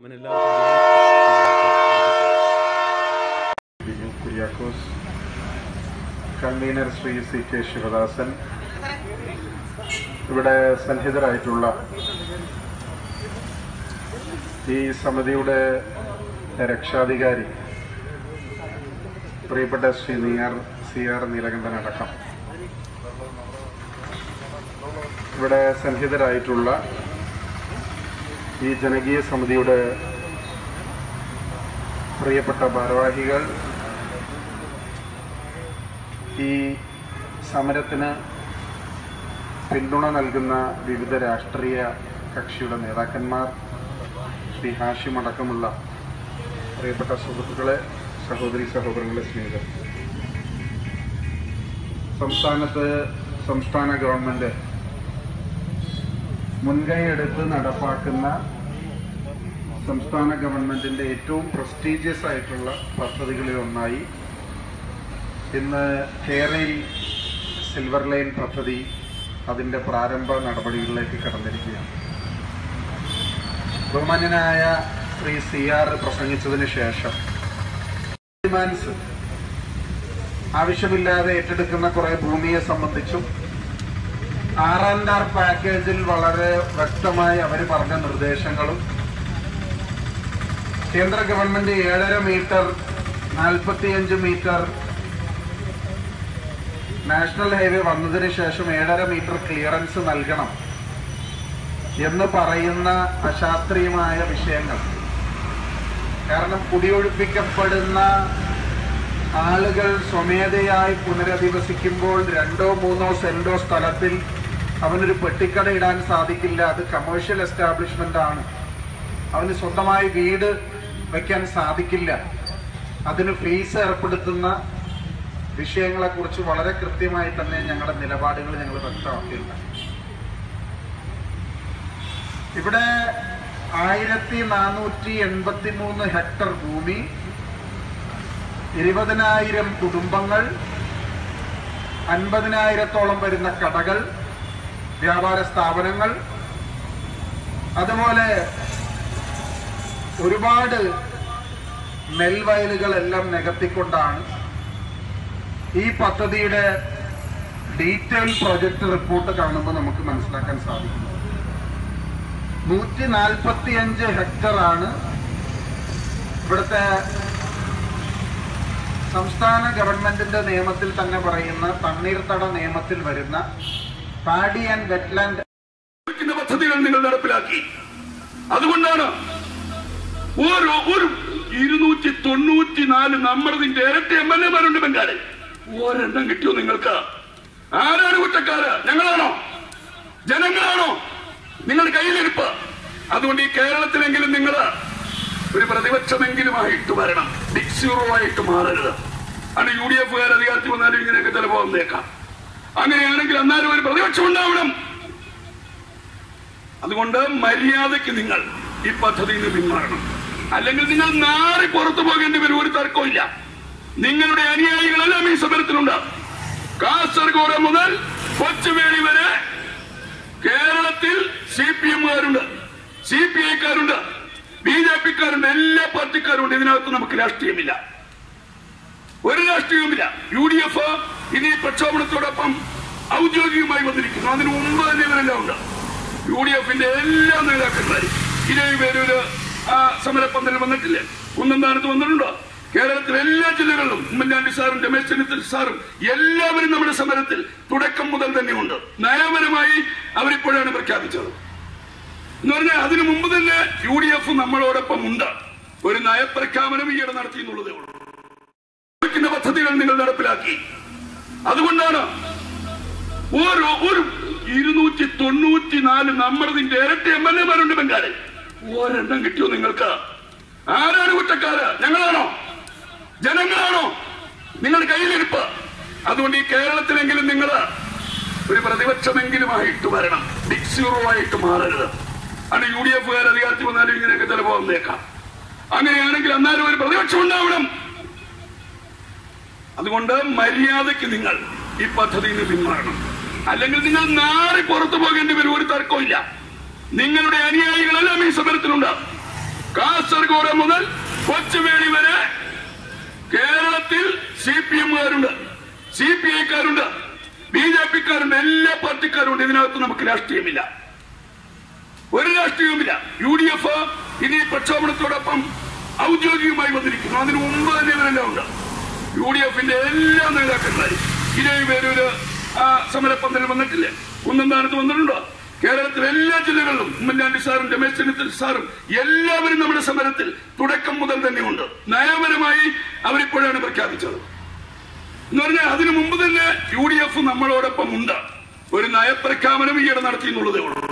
Biju Kuriakose convener Shri C K Sivadasan ഇവിടെ സന്നിഹിതരായിട്ടുള്ള ഈ സമിതിയുടെ രക്ഷാധികാരി പ്രിയപ്പെട്ട ശ്രീ നിയാർ സി ആർ നീലകണ്ഠൻ അടക്കം ഇവിടെ സന്നിഹിതരായിട്ടുള്ള ഈ ജനകീയ സമിതിയുടെ പ്രിയപ്പെട്ട ഭാരവാഹികൾ ഈ സമരത്തിന് പിന്തുണ നൽകുന്ന വിവിധ രാഷ്ട്രീയ കക്ഷിയുടെ നേതാക്കന്മാർ ശ്രീ ഹാഷിം അടക്കമുള്ള പ്രിയപ്പെട്ട സുഹൃത്തുക്കളെ സഹോദരി സഹോദരങ്ങളെ സ്നേഹിതർ സംസ്ഥാനത്ത് സംസ്ഥാന ഗവൺമെന്റ് മുൻകൈയെടുത്ത് നടപ്പാക്കുന്ന സംസ്ഥാന ഗവൺമെന്റിന്റെ ഏറ്റവും പ്രസ്റ്റീജിയസ് ആയിട്ടുള്ള പദ്ധതികളിൽ ഒന്നായി ഇന്ന് കേരയിൽ സിൽവർ ലൈൻ പദ്ധതി അതിന്റെ പ്രാരംഭ നടപടികളിലേക്ക് കടന്നിരിക്കുകയാണ് ബഹുമാന്യനായ ശ്രീ സി ആർ പ്രസംഗിച്ചതിന് ശേഷം ഡിമാൻഡ്സ് ആവശ്യമില്ലാതെ ഏറ്റെടുക്കുന്ന കുറെ ഭൂമിയെ സംബന്ധിച്ചും ആർ ആൻഡ് ആർ പാക്കേജിൽ വളരെ വ്യക്തമായി അവർ പറഞ്ഞ നിർദ്ദേശങ്ങളും കേന്ദ്ര ഗവൺമെന്റ് ഏഴര മീറ്റർ നാൽപ്പത്തിയഞ്ച് മീറ്റർ നാഷണൽ ഹൈവേ വന്നതിന് ശേഷം ഏഴര മീറ്റർ ക്ലിയറൻസ് നൽകണം എന്ന് പറയുന്ന അശാസ്ത്രീയമായ വിഷയങ്ങൾ കാരണം കുടിയൊഴിപ്പിക്കപ്പെടുന്ന ആളുകൾ സ്വമേധയായി പുനരധിവസിക്കുമ്പോൾ രണ്ടോ മൂന്നോ സെന്റോ സ്ഥലത്തിൽ അവനൊരു പെട്ടിക്കട ഇടാൻ സാധിക്കില്ല അത് കമേഴ്ഷ്യൽ എസ്റ്റാബ്ലിഷ്മെന്റ് ആണ് അവന് സ്വന്തമായി വീട് വയ്ക്കാൻ സാധിക്കില്ല അതിന് ഫീസ് ഏർപ്പെടുത്തുന്ന വിഷയങ്ങളെക്കുറിച്ച് വളരെ കൃത്യമായി തന്നെ ഞങ്ങളുടെ നിലപാടുകൾ ഞങ്ങൾ വ്യക്തമാക്കിയിട്ടുണ്ട് ഇവിടെ ആയിരത്തി നാനൂറ്റി എൺപത്തി മൂന്ന് ഹെക്ടർ ഭൂമി ഇരുപതിനായിരം കുടുംബങ്ങൾ അൻപതിനായിരത്തോളം വരുന്ന കടകൾ വ്യാപാര സ്ഥാപനങ്ങൾ അതുപോലെ ഒരുപാട് നെൽവയലുകളെല്ലാം നികത്തിക്കൊണ്ടാണ് ഈ പദ്ധതിയുടെ ഡീറ്റെയിൽ പ്രൊജക്ട് റിപ്പോർട്ട് കാണുമ്പോൾ നമുക്ക് മനസ്സിലാക്കാൻ സാധിക്കുന്നത് നൂറ്റി നാൽപ്പത്തി അഞ്ച് ഹെക്ടർ ആണ് ഇവിടുത്തെ സംസ്ഥാന ഗവൺമെന്റിന്റെ നിയമത്തിൽ തന്നെ പറയുന്ന തണ്ണീർത്തട നിയമത്തിൽ വരുന്ന പാഡി ആൻഡ് വെറ്റ്ലാൻഡ് ക്കുന്ന പദ്ധതികൾ നിങ്ങൾ നടപ്പിലാക്കി അതുകൊണ്ടാണ് ഓരോ ഒരു ഇരുന്നൂറ്റി തൊണ്ണൂറ്റി നാല് നമ്മളതിന്റെ ഇരട്ടി എം എൽ എമാരുണ്ട് ബംഗാളിൽ ഒരെണ്ണം കിട്ടിയോ നിങ്ങൾക്ക് ആരാണ് കുറ്റക്കാര് ഞങ്ങളാണോ ജനങ്ങളാണോ നിങ്ങൾ കയ്യിലിരിപ്പ് അതുകൊണ്ട് ഈ കേരളത്തിലെങ്കിലും നിങ്ങൾ ഒരു പ്രതിപക്ഷമെങ്കിലുമായിട്ട് വരണം ഡിക്സ്യൂറോ ആയിട്ട് മാറരുത് അത് യു ഡി എഫുകാർ അധികാരത്തിൽ വന്നാലും ഇങ്ങനെയൊക്കെ ചിലപ്പോ വന്നേക്കാം അങ്ങനെയാണെങ്കിൽ അന്നാലും ഒരു പ്രതിപക്ഷം ഉണ്ടാവണം അതുകൊണ്ട് മര്യാദയ്ക്ക് നിങ്ങൾ ഈ പദ്ധതിയിൽ നിന്ന് പിന്മാറണം അല്ലെങ്കിൽ നിങ്ങൾ നാറി പുറത്തു പോകേണ്ടി വരും ഒരു തർക്കമില്ല നിങ്ങളുടെ അനുയായികളെല്ലാം ഈ സമരത്തിലുണ്ട് കാസർഗോഡ് മുതൽ കൊച്ചുവേളി വരെ കേരളത്തിൽ സി പി എമ്മുകാരുണ്ട് സി പി ഐക്കാരുണ്ട് ബി ജെ പിക്കാരുണ്ട് എല്ലാ പാർട്ടിക്കാരുണ്ട് ഇതിനകത്ത് നമുക്ക് രാഷ്ട്രീയമില്ല ഒരു രാഷ്ട്രീയവുമില്ല യു ഡി എഫ് ഇനി പ്രക്ഷോഭണത്തോടൊപ്പം ഔദ്യോഗികമായി വന്നിരിക്കുന്നു അതിനു മുമ്പ് തന്നെ ഇവരെല്ലാം ഉണ്ട് യു ഡി എഫിന്റെ എല്ലാ നേതാക്കന്മാരും ഇതേ പേരൊരു സമരപ്പന്തൽ വന്നിട്ടില്ലേ കുന്നന്താനത്ത് വന്നിട്ടുണ്ടോ കേരളത്തിലെ എല്ലാ ജില്ലകളിലും ഉമ്മൻചാണ്ടി സാറും രമേശ് ചെന്നിത്തല സാറും എല്ലാവരും നമ്മുടെ സമരത്തിൽ തുടക്കം മുതൽ തന്നെ ഉണ്ട് നയപരമായി അവരിപ്പോഴാണ് പ്രഖ്യാപിച്ചത് എന്ന് പറഞ്ഞാൽ അതിനു മുമ്പ് തന്നെ യു ഡി എഫ് നമ്മളോടൊപ്പം ഉണ്ട് ഒരു നയപ്രഖ്യാപനം ഈയിടെ നടത്തി എന്നുള്ളതേ ഉള്ളൂ ക്കുന്ന പദ്ധതികൾ നിങ്ങൾ നടപ്പിലാക്കി അതുകൊണ്ടാണ് ഓരോ ഒരു ഇരുന്നൂറ്റി തൊണ്ണൂറ്റി നാല് നമ്മളതിന്റെ ഇരട്ടി എം എൽ എമാരുണ്ട് ബംഗാളിൽ ഒരെണ്ണം കിട്ടിയോ നിങ്ങൾക്ക് ആരാണ് കുറ്റക്കാര് ഞങ്ങളാണോ ജനങ്ങളാണോ നിങ്ങൾ കയ്യിലിരിപ്പ് അതുകൊണ്ട് ഈ കേരളത്തിലെങ്കിലും നിങ്ങൾ ഒരു പ്രതിപക്ഷമെങ്കിലുമായിട്ട് വരണം ഡിക്സ്യൂറോ ആയിട്ട് മാറരുത് അത് യു ഡി എഫുകാർ അധികാരത്തിൽ വന്നാലും ഇങ്ങനെയൊക്കെ ചിലപ്പോ വന്നേക്കാം അങ്ങനെയാണെങ്കിൽ അന്നാലും ഒരു പ്രതിപക്ഷം ഉണ്ടാവണം അതുകൊണ്ട് മര്യാദയ്ക്ക് നിങ്ങൾ ഈ പദ്ധതിയിൽ നിന്ന് പിന്മാറണം അല്ലെങ്കിൽ നിങ്ങൾ നാറി പുറത്തു പോകേണ്ടി വരും ഒരു തർക്കമില്ല നിങ്ങളുടെ അനുയായികളെല്ലാം ഈ സമരത്തിലുണ്ട് കാസർഗോഡ് മുതൽ കൊച്ചുവേളി വരെ കേരളത്തിൽ സി പി എമ്മുകാരുണ്ട് സി പി ഐക്കാരുണ്ട് ബി ജെ പിക്കാരുണ്ട് എല്ലാ പാർട്ടിക്കാരുണ്ട് ഇതിനകത്ത് നമുക്ക് രാഷ്ട്രീയമില്ല ഒരു രാഷ്ട്രീയവുമില്ല യു ഡി എഫ് ഇനി പ്രക്ഷോഭണത്തോടൊപ്പം ഔദ്യോഗികമായി വന്നിരിക്കുന്നു അതിനു മുമ്പ് തന്നെ ഇവരെല്ലാം ഉണ്ട് യു ഡി എഫിന്റെ എല്ലാ നേതാക്കന്മാരും ഇതേ പേരൊരു സമരപ്പന്തലിൽ വന്നിട്ടില്ലേ കുന്നന്താനത്ത് വന്നിട്ടുണ്ടോ കേരളത്തിലെ എല്ലാ ജില്ലകളിലും ഉമ്മൻചാണ്ടി സാറും രമേശ് ചെന്നിത്തല സാറും എല്ലാവരും നമ്മുടെ സമരത്തിൽ തുടക്കം മുതൽ തന്നെ ഉണ്ട് നയപരമായി അവരിപ്പോഴാണ് പ്രഖ്യാപിച്ചത് എന്ന് പറഞ്ഞാൽ അതിനു മുമ്പ് തന്നെ യു ഡി എഫ് നമ്മളോടൊപ്പം ഉണ്ട് ഒരു നയപ്രഖ്യാപനം ഈയിടെ നടത്തി എന്നുള്ളതേ ഉള്ളൂ